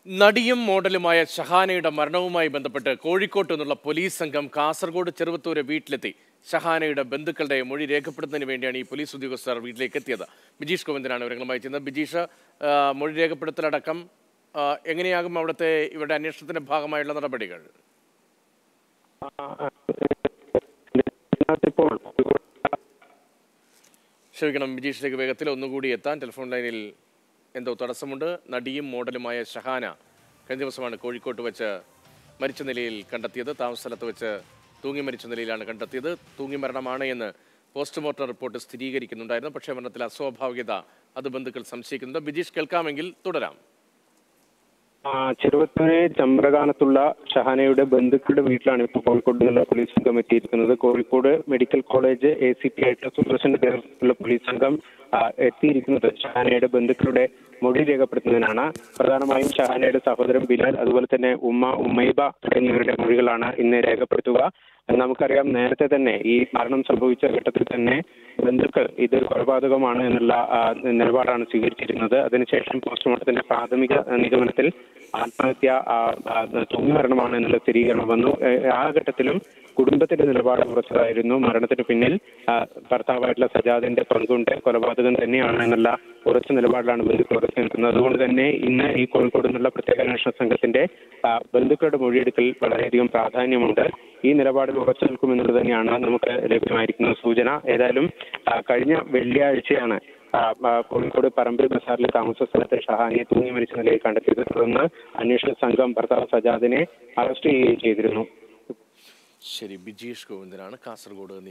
നടിയും മോഡലുമായ ഷഹാനയുടെ മരണവുമായി ബന്ധപ്പെട്ട് കോഴിക്കോട്ട് നിന്നുള്ള പോലീസ് സംഘം കാസർഗോഡ് ചെറുവത്തൂര് വീട്ടിലെത്തി ഷഹാനയുടെ ബന്ധുക്കളുടെ മൊഴി രേഖപ്പെടുത്തുന്നതിന് വേണ്ടിയാണ് ഈ പോലീസ് ഉദ്യോഗസ്ഥർ വീട്ടിലേക്ക് എത്തിയത് ബിജീഷ് ഗോവിന്ദനാണ് വിവരങ്ങളുമായി ചെയ്യുന്നത് ബിജീഷ് ആ, മൊഴി രേഖപ്പെടുത്തലടക്കം ആ, എങ്ങനെയാകും അവിടുത്തെ ഇവരുടെ അന്വേഷണത്തിന്റെ ഭാഗമായുള്ള നടപടികൾ ഇപ്പോൾ ക്ഷമിക്കണം ബിജീഷിലേക്ക് വേഗത്തിൽ ഒന്നുകൂടി എത്താൻ ടെലിഫോൺ ലൈനിൽ എന്തോ തടസ്സമുണ്ട് നടിയും മോഡലുമായ ഷഹാന കഴിഞ്ഞ ദിവസമാണ് കോഴിക്കോട്ട് വെച്ച് മരിച്ച നിലയിൽ കണ്ടെത്തിയത് താമസ സ്ഥലത്ത് വെച്ച് തൂങ്ങി മരിച്ച നിലയിലാണ് കണ്ടെത്തിയത് തൂങ്ങി മരണമാണ് എന്ന് പോസ്റ്റ്മോർട്ടം റിപ്പോർട്ട് സ്ഥിരീകരിക്കുന്നുണ്ടായിരുന്നു പക്ഷേ മരണത്തിൽ അസ്വാഭാവികത അത് ബന്ധുക്കൾ സംശയിക്കുന്നുണ്ട് ബിജീഷ് കേൾക്കാമെങ്കിൽ തുടരാം ആ, ചെറുവത്തൂര് ചമ്രകാനത്തുള്ള ഷഹാനയുടെ ബന്ധുക്കളുടെ വീട്ടിലാണ് ഇപ്പോൾ കോഴിക്കോട് നിന്നുള്ള പോലീസ് സംഘം എത്തിയിരിക്കുന്നത് Kozhikode medical college A C P ആയിട്ട് സൂപ്രസിന്റെ നേതൃത്വത്തിലുള്ള പോലീസ് സംഘം ആ, എത്തിയിരിക്കുന്നത് ഷഹാനയുടെ ബന്ധുക്കളുടെ മൊഴി രേഖപ്പെടുത്തുന്നതിനാണ് പ്രധാനമായും ഷഹാനയുടെ സഹോദരൻ ബിലാൽ അതുപോലെ തന്നെ ഉമ്മ ഉമ്മൈബ തുടങ്ങിയവരുടെ മൊഴികളാണ് ഇന്ന് രേഖപ്പെടുത്തുക നമുക്കറിയാം നേരത്തെ തന്നെ ഈ മരണം സംഭവിച്ച ഘട്ടത്തിൽ തന്നെ ബന്ധുക്കൾ ഇത് കൊലപാതകമാണ് എന്നുള്ള ആ, നിലപാടാണ് സ്വീകരിച്ചിരുന്നത് അതിനുശേഷം പോസ്റ്റ്മോർട്ടത്തിന്റെ പ്രാഥമിക നിഗമനത്തിൽ ആത്മഹത്യ ആ, ആ, തൂങ്ങി മരണമാണ് എന്നുള്ള സ്ഥിരീകരണം വന്നു ഏ, ആ ഘട്ടത്തിലും കുടുംബത്തിന്റെ നിലപാട് ഉറച്ചതായിരുന്നു മരണത്തിന് പിന്നിൽ ആ, ഭർത്താവായിട്ടുള്ള സജാദിന്റെ പങ്കുണ്ട് കൊലപാതകം തന്നെയാണ് എന്നുള്ള ഉറച്ച നിലപാടിലാണ് ബന്ധുക്കൾ ഉറച്ചു നിൽക്കുന്നത് അതുകൊണ്ട് തന്നെ ഇന്ന് ഈ കോഴിക്കോട് നിന്നുള്ള പ്രത്യേക അന്വേഷണ സംഘത്തിന്റെ ആ, ബന്ധുക്കളുടെ മൊഴിയെടുക്കൽ വളരെയധികം പ്രാധാന്യമുണ്ട് ഈ നിലപാടിൽ ഉറച്ചു നിൽക്കുമെന്നുള്ളത് തന്നെയാണ് നമുക്ക് ലഭ്യമായിരിക്കുന്ന സൂചന ഏതായാലും ആ, കഴിഞ്ഞ വെള്ളിയാഴ്ചയാണ് ആ, ആ, കോഴിക്കോട് പറമ്പിൽ ബസാറിലെ താമസ സ്ഥലത്ത് ഷഹാനിയെ തൂങ്ങി മരിച്ച നിലയിൽ കണ്ടെത്തിയത് തുടർന്ന് അന്വേഷണ സംഘം ഭർത്താവ് സജാദിനെ അറസ്റ്റ് ചെയ്യുകയും ചെയ്തിരുന്നു ശരി ബിജീഷ് ഗോവിന്ദനാണ് കാസർഗോഡ്